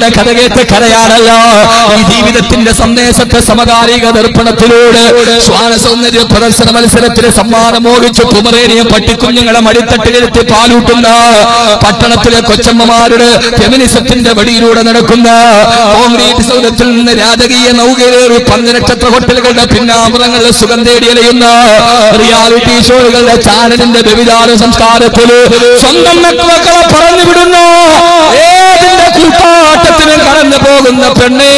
സുമിയുടെ കഥ കേട്ട് കരയാനല്ല ഈ ജീവിതത്തിന്റെ സന്ദേശത്തെ സമകാലിക ദർപ്പണത്തിലൂടെ ശ്വാന സൗന്ദര്യ പ്രദർശന മത്സരത്തിന് സമ്മാനം മോഹിച്ച് കുമറേനിയ പട്ടിക്കുഞ്ഞുങ്ങളെ മടിത്തട്ടിലിരുത്തി പാലൂട്ടുന്ന പട്ടണത്തിലെ കൊച്ചമ്മമാരുടെ ഫെമിനിസത്തിന്റെ വടിയിലൂടെ നടക്കുന്ന കോൺക്രീറ്റ് സൗദത്തിൽ നിന്ന് രാജകീയ നൗകയേറി പഞ്ചനക്ഷത്ര ഹോട്ടലുകളുടെ പിന്നാമ്പുറങ്ങളിൽ സുഖം തേടിയലയുന്ന റിയാലിറ്റി ഷോകളുടെ ചാനലിന്റെ വ്യവിധാന സംസ്കാരത്തിൽ സ്വന്തം മക്കളെ പറഞ്ഞു വിടുന്ന ഏതിന്റെ കൂട്ടാട്ടത്തിനും കടന്നു പോകുന്ന പെണ്ണേ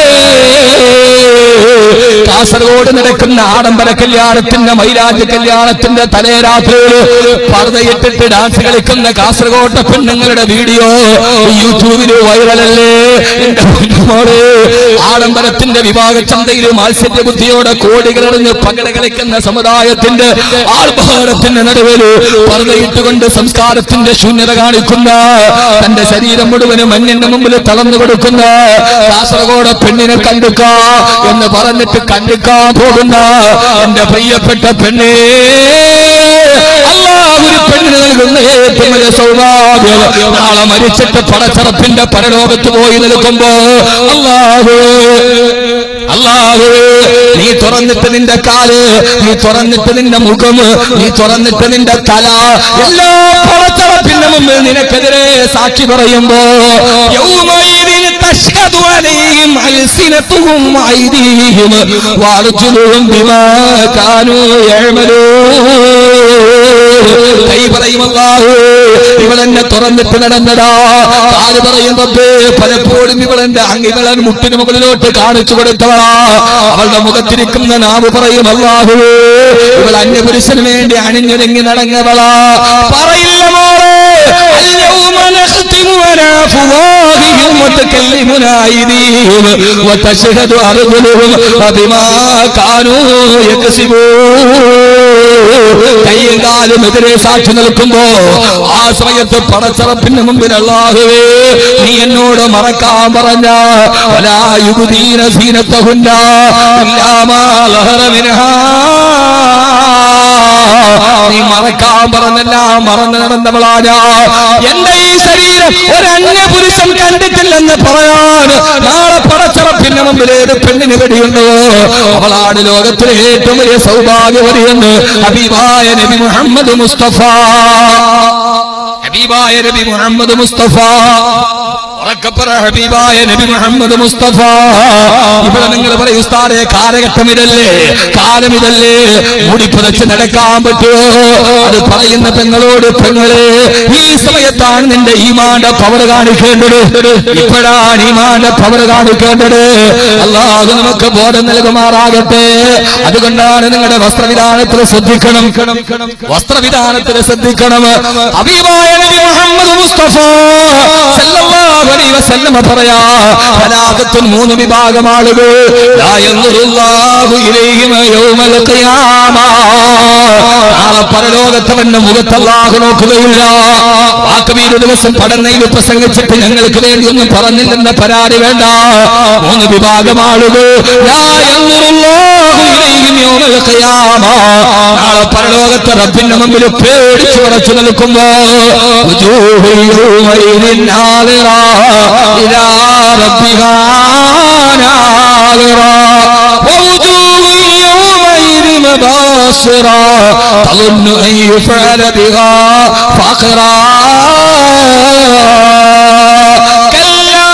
കാസർഗോഡ് നടക്കുന്ന ആഡംബര കല്യാണത്തിന്റെ മൈരാജ് കല്യാണത്തിന്റെ തലേ രാത്രിയിൽ പർദ്ദയിട്ടിട്ട് ഡാൻസ് കളിക്കുന്ന കാസർഗോട്ടെ പെണ്ണുങ്ങളുടെ വീഡിയോ യൂട്യൂബില് വൈറലല്ലേ എന്റെ പൊന്നുമോളെ ആഡംബരത്തിന്റെ വിഭാഗ ചന്തയിൽ മാത്സര്യ ബുദ്ധിയോടെ കോടികളെറിഞ്ഞ് പകട കളിക്കുന്ന സമുദായത്തിന്റെ ആർഭാടത്തിന്റെ നടുവിൽ പർദ്ദയിട്ടുകൊണ്ട് സംസ്കാരത്തിന്റെ ശൂന്യത കാണിക്കുന്ന തന്റെ ശരീരം മുഴുവനും മഞ്ഞിന്റെ മുമ്പിൽ തളർന്നു കൊടുക്കുന്ന കാസർഗോഡ് പെണ്ണിനെ കണ്ടുക്ക എന്ന് പറഞ്ഞിട്ട് കണ്ടുക്കാൻ പോകുന്ന എന്റെ പ്രിയപ്പെട്ട പെണ്ണേ അല്ലാഹുരു പെണ്ണിന് നൽകുന്ന ഏറ്റവും വലിയ സൗഭാഗ്യം നാളെ മരിച്ചിട്ട് പടച്ചറപ്പിന്റെ പരലോകത്ത് പോയി നിൽക്കുമ്പോ അല്ലാഹു അല്ലാഹു നീ തുറന്നിട്ട് നിന്റെ കാല് നീ തുറന്നിട്ട് നിന്റെ മുഖം നീ തുറന്നിട്ട് നിന്റെ തല എല്ലാ പടച്ചറപ്പിന്റെ മുമ്പിൽ നിനക്കെതിരെ സാക്ഷി പറയുമ്പോ യൗമൈദിൻ തശ്ഹദു അലൈഹിം അൽസിനതുഹും വഅയ്ദീഹിം വഅർജുലുഹും ബിമാ കാനൂ യഅമലൂൻ കൈ പറയും അല്ലാഹു ഇവളെന്നെ തുറന്നിട്ട് നടന്നടാ കാല് പറയും റബ്ബേ പലപ്പോഴും ഇവളെന്റെ അങ്ങികളൻ മുട്ടിന് മുകളിലോട്ട് കാണിച്ചു കൊടുത്തവളാ അവളുടെ മുഖത്തിരിക്കുന്ന നാവ് പറയും അല്ലാഹു ഇവൾ അന്യപുരുഷന് വേണ്ടി അണിഞ്ഞൊരുങ്ങി നടങ്ങവളാ പറയില്ല മോളെ اليوم نختم على أفواههم وتكلمنا أيديهم وتشهد أرجلهم بما كانوا يكسبون കയ്യും കാലും എതിരെ സാക്ഷി നിൽക്കുമ്പോ ആ സമയത്ത് പടച്ചറപ്പിന് മുമ്പിൽ അല്ലാഹുവേ നീ എന്നോട് മറക്കാൻ പറഞ്ഞ വലായുകുദീന സീനത്തഹുന്ന ഇല്ലാമാ ലഹറ മിൻഹാ നീ മറക്കാൻ പറഞ്ഞല്ല മറന്നു നടന്നവളാണ് എന്റെ ഈ ശരീരം ഒരു അന്യ പുരുഷൻ കണ്ടിട്ടില്ലെന്ന് പറയാൻ നാളെ പടച്ചറപ്പിന്റെ മുമ്പിൽ ഏത് പെണ്ണിന് വെടിയുണ്ടോ അവളാണ് ലോകത്തിലെ ഏറ്റവും വലിയ സൗഭാഗ്യവതിയെന്ന് ഹബീബായ നബി മുഹമ്മദ് മുസ്തഫ ഹബീബായ നബി മുഹമ്മദ് മുസ്തഫ ഉറക്കപ്പറ ഹബീബായ നബി മുഹമ്മദ് മുസ്തഫ ഇവിടെ നിങ്ങൾ പറയും ഉസ്താദെ കാലഘട്ടം ഇതല്ലേ കാലം ഇതല്ലേ മുടി പുതച്ച് നടക്കാൻ പറ്റുമോ അത് പറയുന്ന പെങ്ങളോട് പെങ്ങളെ ഈ സമയത്താണ് നിന്റെ ഈമാന്റെ പവർ കാണിക്കേണ്ടത് ഇപ്പോഴാണ് ഈമാന്റെ പവർ കാണിക്കേണ്ടത് അല്ലാതെ നമുക്ക് ബോധം നൽകുമാറാകട്ടെ അതുകൊണ്ടാണ് നിങ്ങളുടെ വസ്ത്രവിധാനത്തിൽ ശ്രദ്ധിക്കണം വസ്ത്രവിധാനത്തിൽ ശ്രദ്ധിക്കണം ഹബീബായ നബി മുഹമ്മദ് മുസ്തഫ സല്ലല്ലാഹു അലൈഹി വസല്ലമ പറയാ ഹലാകത്തുൻ മൂന്ന് വിഭാഗം ആളുകൾ ലാ യൻദുറുല്ലാഹു ഇലൈഹിം യൗമൽ ഖിയാമ നാളെ പരലോകത്തവന്റെ മുഖത്ത് അല്ലാഹു നോക്കുകയില്ല വാക്കവീര് ദിവസം പടന്നയിൽ പ്രസംഗിച്ചിട്ട് ഞങ്ങൾക്ക് വേണ്ടി ഒന്നും പറഞ്ഞില്ലെന്ന പരാതി വേണ്ട മൂന്ന് വിഭാഗം ആളുകൾ ലാ യൻദുറുല്ലാഹു ഇലൈഹിം യൗമൽ ഖിയാമ നാളെ പരലോകത്തെ റബ്ബിന്റെ മുമ്പിൽ പേടിച്ചു ഉറച്ചു നിൽക്കുമ്പോ وجوه يومئذ ناظرة إلى ربها ناظرة ووجوه يومئذ مباصرة تظن أن يفعل بها فقرا كلا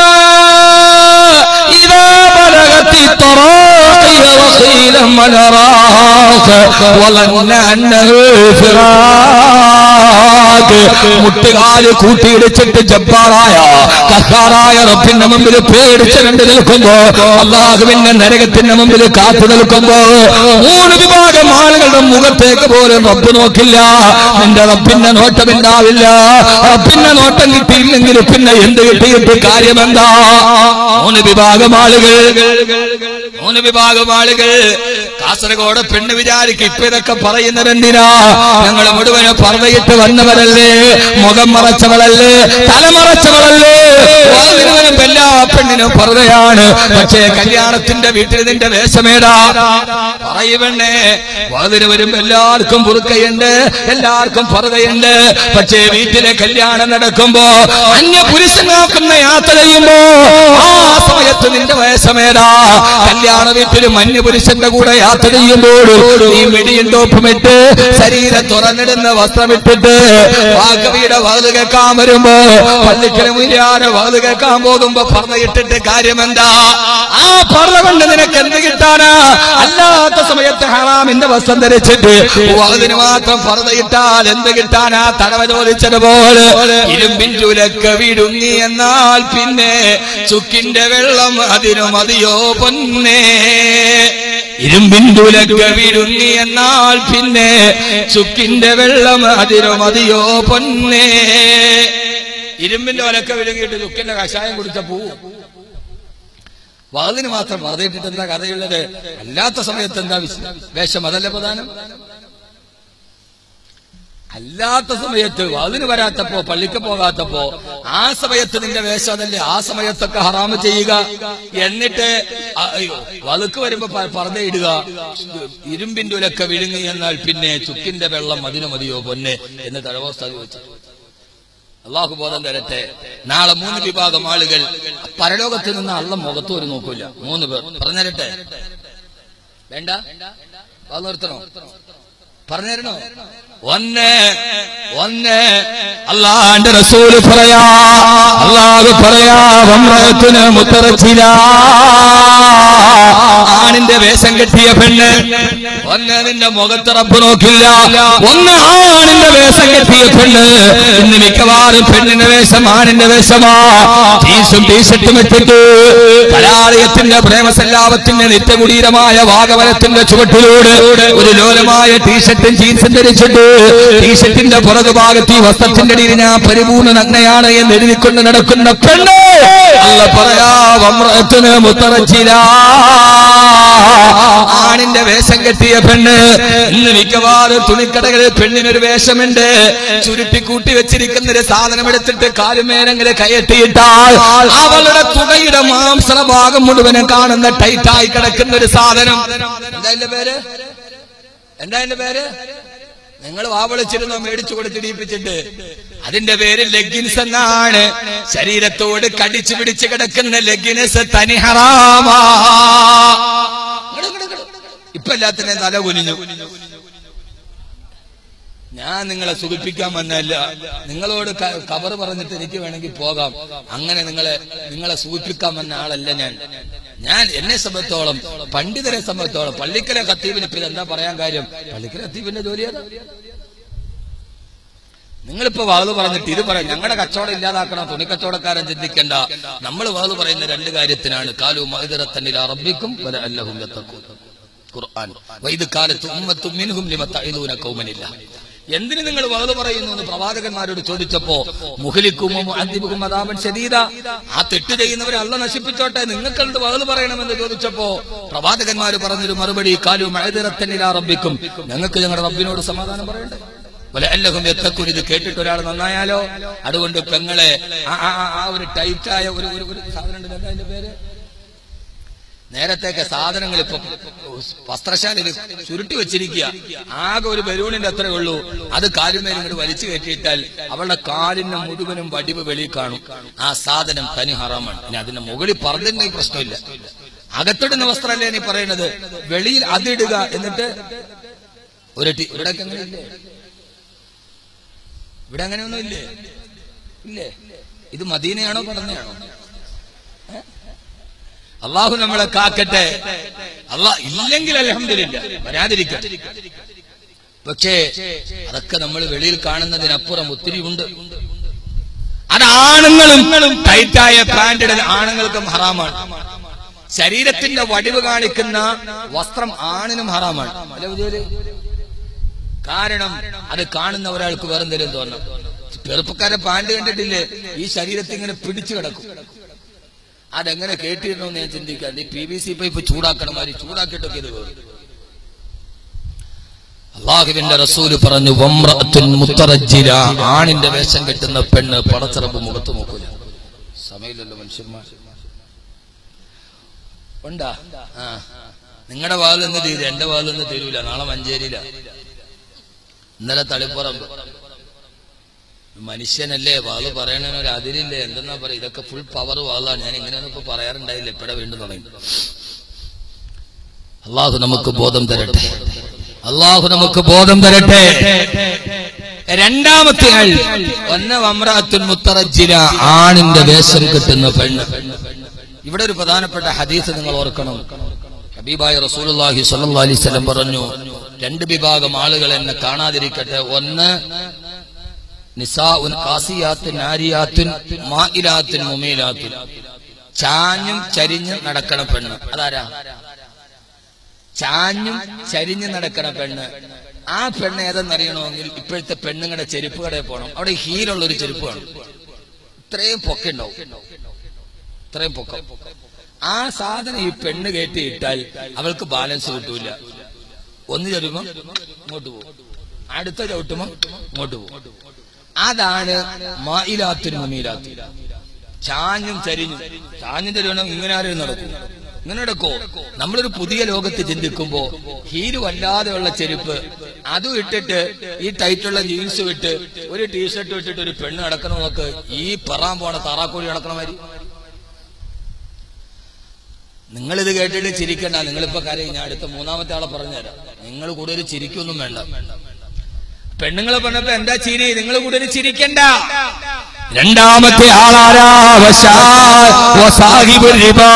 إذا بلغت التراقي وقيل من راق وظن أنه فراق മുട്ടുകാല് കൂട്ടിയിടിച്ചിട്ട് ജബ്ബാറായ കഹാറായ റബ്ബിന്റെ മുമ്പിൽ പേടിച്ച് കണ്ടു നിൽക്കുമ്പോ അള്ളാഹുവിന്റെ നരകത്തിന്റെ മുമ്പിൽ കാത്തു നിൽക്കുമ്പോ മൂന്ന് വിഭാഗം ആളുകളുടെ മുഖത്തേക്ക് പോലും റബ്ബ് നോക്കില്ല നിന്റെ റബ്ബിന്റെ നോട്ടം ഉണ്ടാവില്ല റബ്ബിന്റെ നോട്ടം കിട്ടിയില്ലെങ്കിൽ പിന്നെ എന്ത് കിട്ടിയിട്ട് കാര്യമെന്താ മൂന്ന് വിഭാഗം ആളുകൾ മൂന്ന് വിഭാഗം ആളുകൾ കാസർഗോഡ് പെണ്ണ് വിചാരിക്കും ഇപ്പൊ ഇതൊക്കെ പറയുന്നത് എന്തിനാ ഞങ്ങൾ മുഴുവനും പറവയിട്ട് വന്നവരല്ലേ മുഖം മറച്ചവളല്ലേ തല മറച്ചവളല്ലേ മുഴുവനും എല്ലാ പെണ്ണിനെ മുഴുവനും പറുതയാണ് പക്ഷേ കല്യാണത്തിന്റെ വീട്ടിൽ നിന്റെ വേഷമേടാ പറയുവണ്ണേ വാതിന് വരുമ്പോ എല്ലാവർക്കും പുറുക്കയുണ്ട് എല്ലാവർക്കും പറുതയുണ്ട് പക്ഷേ വീട്ടിലെ കല്യാണം നടക്കുമ്പോ അന്യ പുരുഷൻ നോക്കുന്ന യാത്ര ചെയ്യുമ്പോ ആ സമയത്ത് നിന്റെ വേഷമേടാ കല്യാണ വീട്ടിൽ മഞ്ഞ പുരുഷന്റെ കൂടെ യാത്ര ചെയ്യുമ്പോൾ നീ മിടിയും ടോപ്പുമിട്ട് ശരീരം തുറന്നിടുന്ന വസ്ത്രമിട്ടിട്ട് വാഗവിയുടെ വാത് കേൾക്കാൻ വരുമ്പോ പള്ളിക്കല മുരിയാരെ വാത് കേൾക്കാൻ പോകുമ്പോ പറഞ്ഞിട്ടിട്ട് കാര്യമെന്താ ആ പറ കൊണ്ട് നിനക്ക് എന്ത് കിട്ടാനാ അല്ലാത്ത സമയത്ത് ഹറാമിന്റെ വസ്ത്രം ധരിച്ചിട്ട് അതിന് മാത്രം പറഞ്ഞിട്ടാൽ എന്ത് കിട്ടാനാ തടവ ചോദിച്ചതുപോലെ ഇരുമ്പിൻ ചുലക്ക വിടുങ്ങി എന്നാൽ പിന്നെ ചുക്കിന്റെ വെള്ളം അതിനു മതിയോ പൊന്നേ ഇരുമ്പിൻ ചുലക്ക വിടുങ്ങി എന്നാൽ പിന്നെ ചുക്കിന്റെ വെള്ളം അതിനു മതിയോ പൊന്നേ ഇരുമ്പിന്റെ ഒലക്ക വിഴുങ്ങിയിട്ട് ചുക്കിന്റെ കഷായം കുടിച്ച പോവും വാതിന് മാത്രം പറഞ്ഞിട്ട് എന്താ കഥയുള്ളത് അല്ലാത്ത സമയത്ത് എന്താ വിശ- വേഷം അതല്ലേ പ്രധാനം അല്ലാത്ത സമയത്ത് വാതിന് വരാത്തപ്പോ പള്ളിക്ക് പോകാത്തപ്പോ ആ സമയത്ത് നിന്റെ വേഷം അതല്ലേ ആ സമയത്തൊക്കെ ഹറാമ് ചെയ്യുക എന്നിട്ട് അ- അയ്യോ വളുക്ക് വരുമ്പോ പ- പറഞ്ഞ ഇടുക ഇരുമ്പിന്റെ ഉലക്ക വിഴുങ്ങി എന്നാൽ പിന്നെ ചുക്കിന്റെ വെള്ളം അതിനു മതിയോ പൊന്നെ എന്ന് തഴവസ്ഥ ചോദിച്ചു അള്ളാഹു ബോധം തരട്ടെ നാളെ മൂന്ന് വിഭാഗം ആളുകൾ പരലോകത്ത് നിന്ന് അള്ള മുഖത്ത് ഒരു നോക്കൂല മൂന്ന് പേർ പറഞ്ഞുതരട്ടെ വേണ്ട വാ നിർത്തണോ പറഞ്ഞുതരണോ ഒന്ന് ഒന്ന് അള്ളാന്റെ റസൂല് പറയാ അള്ളാഹ് പറയാ വമ്രത്തിന് മുത്തറച്ചില ആണിന്റെ വേഷം കെട്ടിയ പെണ്ണ് ഒന്ന് നിന്റെ മുഖത്ത് റബ്ബ് നോക്കില്ല ഒന്ന് ആണിന്റെ വേഷം കെട്ടിയ പെണ്ണ് ഇന്ന് മിക്കവാറും പെണ്ണിന്റെ വേഷം ആണിന്റെ വേഷമാ ടീഷും ടീഷർട്ടും ഇട്ടിട്ട് കലാലയത്തിന്റെ പ്രേമസല്ലാപത്തിന്റെ നിത്യകുടീരമായ വാഗവനത്തിന്റെ ചുവട്ടിലൂടെ ഒരു ലോലമായ ടീഷർട്ടും ജീൻസും ധരിച്ചിട്ട് ടീഷർട്ടിന്റെ പുറകുഭാഗത്ത് ഈ വസ്ത്രത്തിന്റെ അടിയിൽ ഞാൻ പരിപൂർണ്ണ നഗ്നയാണ് എന്ന് എഴുതിക്കൊണ്ട് നടക്കുന്ന പെണ്ണ് അല്ല പറയാ വമ്രത്തിന് മുത്തറച്ചില ആണിന്റെ വേഷം കെട്ടിയ പെണ്ണ് ഇന്ന് മിക്കവാറും തുണിക്കടകളിൽ പെണ്ണിനൊരു വേഷമുണ്ട് ചുരുട്ടി കൂട്ടി വെച്ചിരിക്കുന്ന ഒരു സാധനം എടുത്തിട്ട് കാലുമേലെങ്കിലും കയറ്റിയിട്ടാൽ അവളുടെ തുകയുടെ മാംസള ഭാഗം മുഴുവനും കാണുന്ന ടൈറ്റായി കിടക്കുന്ന ഒരു സാധനം എന്താ എന്റെ പേര് എന്താ എന്റെ പേര് നിങ്ങൾ വാവളിച്ചിരുന്നോ മേടിച്ചു കൊടുത്തിടിപ്പിച്ചിട്ട് അതിന്റെ പേര് ലെഗിൻസ് എന്നാണ് ശരീരത്തോട് കടിച്ചു പിടിച്ച് കിടക്കുന്ന ലെഗിൻസ് തനി ഹറാമാ ഇങ്ങട് ഇങ്ങട് ഇങ്ങട്. ഇപ്പൊ എല്ലാത്തിനെയും തല കുനിഞ്ഞു ഞാൻ നിങ്ങളെ സുഖിപ്പിക്കാൻ വന്നല്ല നിങ്ങളോട് ക- കബറ് പറഞ്ഞിട്ട് എനിക്ക് വേണമെങ്കിൽ പോകാം അങ്ങനെ നിങ്ങളെ നിങ്ങളെ സുഖിപ്പിക്കാൻ വന്ന ആളല്ല ഞാൻ ഞാൻ എന്നെ സംബന്ധിച്ചോളം പണ്ഡിതരെ സംബന്ധിച്ചോളം പള്ളിക്കലെ ഖത്തീബിന് ഇപ്പൊ എന്താ പറയാൻ കാര്യം പള്ളിക്കലെ ഖത്തീബിന്റെ ജോലി ഏതാ നിങ്ങളിപ്പോ വാത് പറഞ്ഞിട്ട് ഇത് പറയാം ഞങ്ങളുടെ കച്ചവടം ഇല്ലാതാക്കണം തുണിക്കച്ചവടക്കാരൻ ചിന്തിക്കണ്ട നമ്മൾ വാത് പറയുന്ന രണ്ട് കാര്യത്തിനാണ് കാലു മൈതറത്തന്നിൽ അറബിക്കും വല അല്ലഹും യത്തഖൂൻ. ഖുർആൻ വൈദ് കാലത്ത് ഉമ്മത്തും മിൻഹും ലിമ തഈദൂന ഖൗമനില്ല എന്തിന് നിങ്ങൾ വാത് പറയുന്നു എന്ന് പ്രവാചകന്മാരോട് ചോദിച്ചപ്പോ മുഹലിക്കുമോ മുഅദ്ദിബുക്കും അദാബൻ ശദീദ ആ തെറ്റ് ചെയ്യുന്നവരെ അല്ല നശിപ്പിച്ചോട്ടെ നിങ്ങൾക്ക് വാത് പറയണമെന്ന് ചോദിച്ചപ്പോ പ്രവാചകന്മാർ പറഞ്ഞൊരു മറുപടി കാലു മൈതറത്തന്നിൽ അറബിക്കും ഞങ്ങൾക്ക് ഞങ്ങളുടെ റബ്ബിനോട് സമാധാനം പറയണ്ടേ വലഅല്ലഹും യത്തഖൂൻ ഇത് കേട്ടിട്ട് ഒരാൾ നന്നായാലോ അതുകൊണ്ട് പെങ്ങളെ ആ- ആ- ആ- ആ ഒരു ടൈറ്റായ ഒരു ഒരു ഒരു സാധനം ഉണ്ടല്ലോ എന്താ അതിന്റെ പേര് നേരത്തേക്ക് സാധനങ്ങൾ ഇപ്പൊ വസ്ത്രശാലയിൽ ചുരുട്ടി വെച്ചിരിക്കുക ആകെ ഒരു ബലൂണിന്റെ അത്രേ ഉള്ളൂ അത് കാലുമേൽ ഇങ്ങോട്ട് വലിച്ചു കയറ്റിയിട്ടാൽ അവളുടെ കാലിന്റെ മുഴുവനും വടിവ് വെളിയിൽ കാണും ആ സാധനം തനി ഹറാമാണ് ഇനി അതിന്റെ മുകളിൽ പറഞ്ഞിട്ടുണ്ടെങ്കിൽ പ്രശ്നമില്ല അകത്തിടുന്ന വസ്ത്രമല്ലേ നീ പറയുന്നത് വെളിയിൽ അതിടുക എന്നിട്ട് ഒരു ടി- ഇവിടെയൊക്കെ അങ്ങനെ ഇല്ലേ ഇവിടെ അങ്ങനെയൊന്നും ഇല്ലേ ഇല്ലേ ഇത് മദീനയാണോ പറഞ്ഞാണോ അള്ളാഹു നമ്മളെ കാക്കട്ടെ അള്ളാ ഇല്ലെങ്കിൽ അലഹമില്ല വരാതിരിക്കട്ടെ പക്ഷേ അതൊക്കെ നമ്മൾ വെളിയിൽ കാണുന്നതിനപ്പുറം ഒത്തിരി ഉണ്ട് അത് ആണുങ്ങളും ടൈറ്റായ പാൻറ് ആണുങ്ങൾക്കും ഹറാമാണ് ശരീരത്തിന്റെ വടിവ് കാണിക്കുന്ന വസ്ത്രം ആണിനും ഹറാമാണ് അല്ലേ ബുദ്ധിയില്? കാരണം അത് കാണുന്ന ഒരാൾക്ക് വേറെന്തെങ്കിലും തോന്നും ചെറുപ്പക്കാരെ പാൻറ് കണ്ടിട്ടില്ലേ ഈ ശരീരത്തിൽ ഇങ്ങനെ പിടിച്ചു കിടക്കും അതെങ്ങനെ കേട്ടിരുന്നു ഞാൻ ചിന്തിക്കാം ഈ പി വി സി പൈപ്പ് ചൂടാക്കണം മാതിരി ചൂടാക്കിയിട്ടൊക്കെ ഇത് വേണം അള്ളാഹുവിന്റെ റസൂല് പറഞ്ഞു വമ്രഅത്തുൻ മുത്തറജ്ജില ആണിന്റെ വേഷം കെട്ടുന്ന പെണ്ണ് പടച്ചിറപ്പ് മുഖത്ത് നോക്കൂല സമയമില്ലല്ലോ മനുഷ്യന്മാർ ഉണ്ടാ ആ നിങ്ങളുടെ വാതിൽ നിന്ന് തീരും എന്റെ വാതിൽ നിന്ന് തീരൂല നാളെ മഞ്ചേരിയില ഇന്നലെ തളിപ്പുറം മനുഷ്യനല്ലേ വാള് പറയണതിന് ഒരു അതിരില്ലേ എന്തെന്നാ പറയാ ഇതൊക്കെ ഫുൾ പവർ വാളാണ് ഞാൻ ഇങ്ങനെയൊന്നും ഇപ്പൊ പറയാറുണ്ടായില്ല ഇപ്പഴ വീണ്ടും തുടങ്ങി അള്ളാഹു നമുക്ക് ബോധം തരട്ടെ അള്ളാഹു നമുക്ക് ബോധം തരട്ടെ രണ്ടാമത്തെ ആൾ ഒന്ന വമ്രാത്തുൽ മുത്തറജില ആണിന്റെ വേഷം കിട്ടുന്ന പെണ്ണ് ഇവിടെ ഒരു പ്രധാനപ്പെട്ട ഹദീസ് നിങ്ങൾ ഓർക്കണം ഹബീബായ റസൂലുള്ളാഹി സ്വല്ലല്ലാഹി അലൈഹി വസല്ലം പറഞ്ഞു രണ്ട് വിഭാഗം ആളുകൾ എന്നെ കാണാതിരിക്കട്ടെ ഒന്ന് നിസാഉൻ കാസിയാത്തുൻ നാരിയാത്തുൻ മായിലാത്തുൻ മുമീലാത്തുൻ ചാഞ്ഞും ചരിഞ്ഞും നടക്കണ പെണ്ണ് അതാരാ ചാഞ്ഞും ചരിഞ്ഞും നടക്കണ പെണ്ണ് ആ പെണ്ണ് ഏതെന്നറിയണമെങ്കിൽ ഇപ്പോഴത്തെ പെണ്ണുങ്ങളുടെ ചെരുപ്പ് കടയിൽ പോകണം അവിടെ ഹീലുള്ള ഒരു ചെരുപ്പ് കാണും ഇത്രയും പൊക്കുണ്ടാവും ഇത്രയും പൊക്കം ആ സാധനം ഈ പെണ്ണ് കയറ്റി ഇട്ടാൽ അവൾക്ക് ബാലൻസ് കിട്ടൂല ഒന്ന് ചരുമ്പോ ഇങ്ങോട്ട് പോകും അടുത്ത ചവിട്ടുമ്പോ ഇങ്ങോട്ട് പോകും അതാണ് മായിലാത്തുനും മീലാത്തും ചാഞ്ഞും ചരിഞ്ഞും ചാഞ്ഞും ചരിയണം ഇങ്ങനെ ആരും നടക്കും ഇങ്ങനെ നടക്കോ നമ്മളൊരു പുതിയ ലോകത്ത് ചിന്തിക്കുമ്പോ ഹീല് വല്ലാതെയുള്ള ചെരുപ്പ് അതും ഇട്ടിട്ട് ഈ ടൈറ്റുള്ള ജീൻസ് ഇട്ട് ഒരു ടീഷർട്ട് ഇട്ടിട്ട് ഒരു പെണ്ണ് നടക്കണം നോക്ക് ഈ പെറാൻ പോണ താറാക്കോഴി നടക്കണ മാതിരി നിങ്ങൾ ഇത് കേട്ടിട്ട് ചിരിക്കണ്ട നിങ്ങളിപ്പോ കരയും ഞാൻ അടുത്ത മൂന്നാമത്തെ ആളെ പറഞ്ഞുതരാം നിങ്ങൾ കൂടുതൽ ചിരിക്കൊന്നും വേണ്ട പെണ്ണുങ്ങളെ പറഞ്ഞപ്പോ എന്താ ചിരി നിങ്ങൾ കൂടുതൽ ചിരിക്കണ്ട രണ്ടാമത്തെ ആളാരാ വശാ വസാഹിബുർ റിബാ.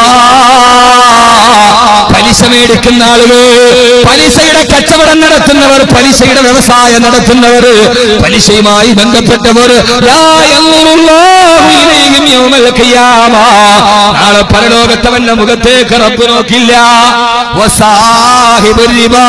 പലിശ മേടിക്കുന്ന ആളുകൾ പലിശയുടെ കച്ചവടം നടത്തുന്നവർ പലിശയുടെ വ്യവസായം നടത്തുന്നവർ പലിശയുമായി ബന്ധപ്പെട്ടവർ ലാ യൻളുറുല്ലാഹു ഇലൈഹിം യൗമൽ ഖിയാമ. നാളെ പരലോകത്തവന്റെ മുഖത്തേക്ക് റബ്ബ് നോക്കില്ല വസാഹിബുർ റിബാ.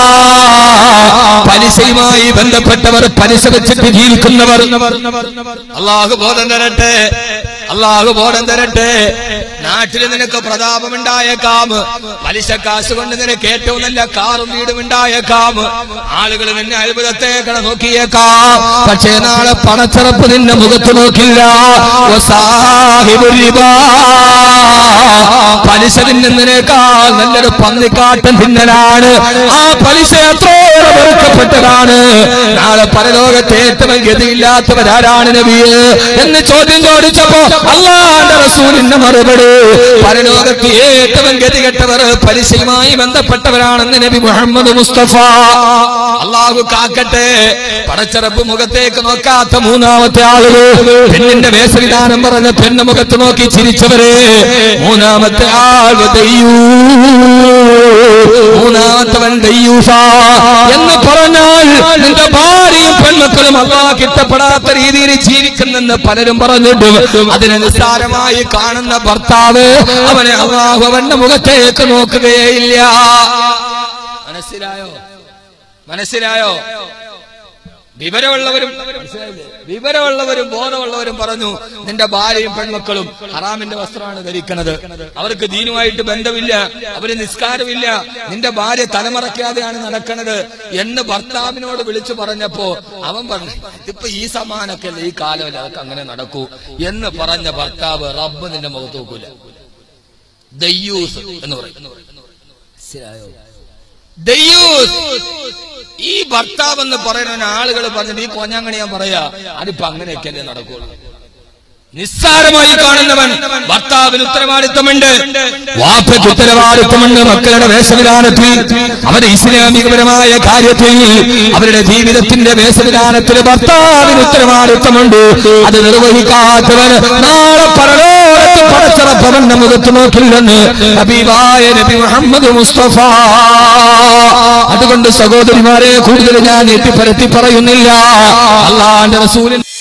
പലിശയുമായി ബന്ധപ്പെട്ടവർ പലിശ വെച്ചിട്ട് ജീവിക്കുന്നവർ അള്ളാഹു ബോധം തരട്ടെ അള്ളാഹു ബോധം തരട്ടെ നാട്ടിൽ നിനക്ക് പ്രതാപമുണ്ടായേക്കാം പലിശ കാശ് കൊണ്ട് നിനക്ക് ഏറ്റവും നല്ല കാറും വീടും ഉണ്ടായേക്കാം ആളുകൾ നിന്നെ അത്ഭുതത്തേക്കണ നോക്കിയേക്കാം പക്ഷേ നാളെ പണച്ചിറപ്പ് നിന്നെ മുഖത്ത് നോക്കില്ല വസാഹിബുർ റിബാ. പലിശ തിന്നുന്നതിനേക്കാൾ നല്ലൊരു പന്നിക്കാട്ടം തിന്നലാണ് ആ പലിശ എത്രയോളം വെറുക്കപ്പെട്ടതാണ് നാളെ പരലോകത്തെ ഏറ്റവും ഗതിയില്ലാത്തവരാരാണ് നബിയെ എന്ന് ചോദ്യം ചോദിച്ചപ്പോ അള്ളാന്റെ റസൂലിന്റെ മറുപടി പരലോകത്ത് ഏറ്റവും ഗതികെട്ടവർ പലിശയുമായി ബന്ധപ്പെട്ടവരാണെന്ന് നബി മുഹമ്മദ് മുസ്തഫ അള്ളാഹു കാക്കട്ടെ പടച്ചറപ്പ് മുഖത്തേക്ക് നോക്കാത്ത മൂന്നാമത്തെ ആളുകൾ പെണ്ണിന്റെ വേഷവിധാനം പറഞ്ഞ പെണ്ണ് മുഖത്ത് നോക്കി ചിരിച്ചവരെ മൂന്നാമത്തെ ആൾ ദയ്യൂ മൂന്നാമത്തവൻ ദയ്യൂഫ എന്ന് പറഞ്ഞാൽ നിന്റെ ഭാര്യയും പെൺമക്കളും അള്ളാഹ് ഇഷ്ടപ്പെടാത്ത രീതിയിൽ ജീവിക്കുന്നെന്ന് പലരും പറഞ്ഞിട്ടും അതിനെ നിസ്സാരമായി കാണുന്ന ഭർത്താവ് അവനെ അള്ളാഹു അവന്റെ മുഖത്തേക്ക് നോക്കുകയില്ല മനസ്സിലായോ മനസ്സിലായോ വിവരമുള്ളവരും മനസ്സിലായില്ലേ? വിവരമുള്ളവരും ബോധമുള്ളവരും പറഞ്ഞു നിന്റെ ഭാര്യയും പെൺമക്കളും ഹറാമിന്റെ വസ്ത്രമാണ് ധരിക്കുന്നത് അവർക്ക് ദീനുമായിട്ട് ബന്ധമില്ല അവര് നിസ്കാരമില്ല നിന്റെ ഭാര്യ തലമറയ്ക്കാതെയാണ് നടക്കുന്നത് എന്ന് ഭർത്താവിനോട് വിളിച്ചു പറഞ്ഞപ്പോ അവൻ പറഞ്ഞു ഇതിപ്പോ ഈ സമാനൊക്കെ അല്ലേ ഈ കാലമല്ല അതൊക്കെ അങ്ങനെ നടക്കൂ എന്ന് പറഞ്ഞ ഭർത്താവ് റബ്ബ് നിന്റെ മുഖത്ത് നോക്കൂല ദയ്യൂസ് എന്ന് പറയും മനസ്സിലായോ ദയ്യൂസ് ഈ ഭർത്താവ് എന്ന് പറയുന്ന ആളുകൾ പറഞ്ഞത് ഈ കോഞ്ഞാങ്കണി ഞാൻ പറയാ അതിപ്പോ അങ്ങനെയൊക്കെയല്ലേ നടക്കുള്ളൂ നിസ്സാരമായി കാണുന്നവൻ ഭർത്താവിന് ഉത്തരവാദിത്വമുണ്ട് വാപ്പയ്ക്ക് ഉത്തരവാദിത്വമുണ്ട് മക്കളുടെ വേഷവിധാനത്തിൽ അവരുടെ ഇസ്ലാമികപരമായ കാര്യത്തിൽ അവരുടെ ജീവിതത്തിന്റെ വേഷവിധാനത്തിൽ ഭർത്താവിന് ഉത്തരവാദിത്വമുണ്ട് അത് നിർവഹിക്കാത്തവൻ നാളെ പരലോകത്ത് പടച്ചറപ്പവന്റെ മുഖത്ത് നോക്കില്ലെന്ന് ഹബീബായ നബി മുഹമ്മദ് മുസ്തഫ അതുകൊണ്ട് സഹോദരിമാരെ കൂടുതൽ ഞാൻ എത്തിപ്പരത്തി പറയുന്നില്ല അള്ളാന്റെ റസൂലിൻ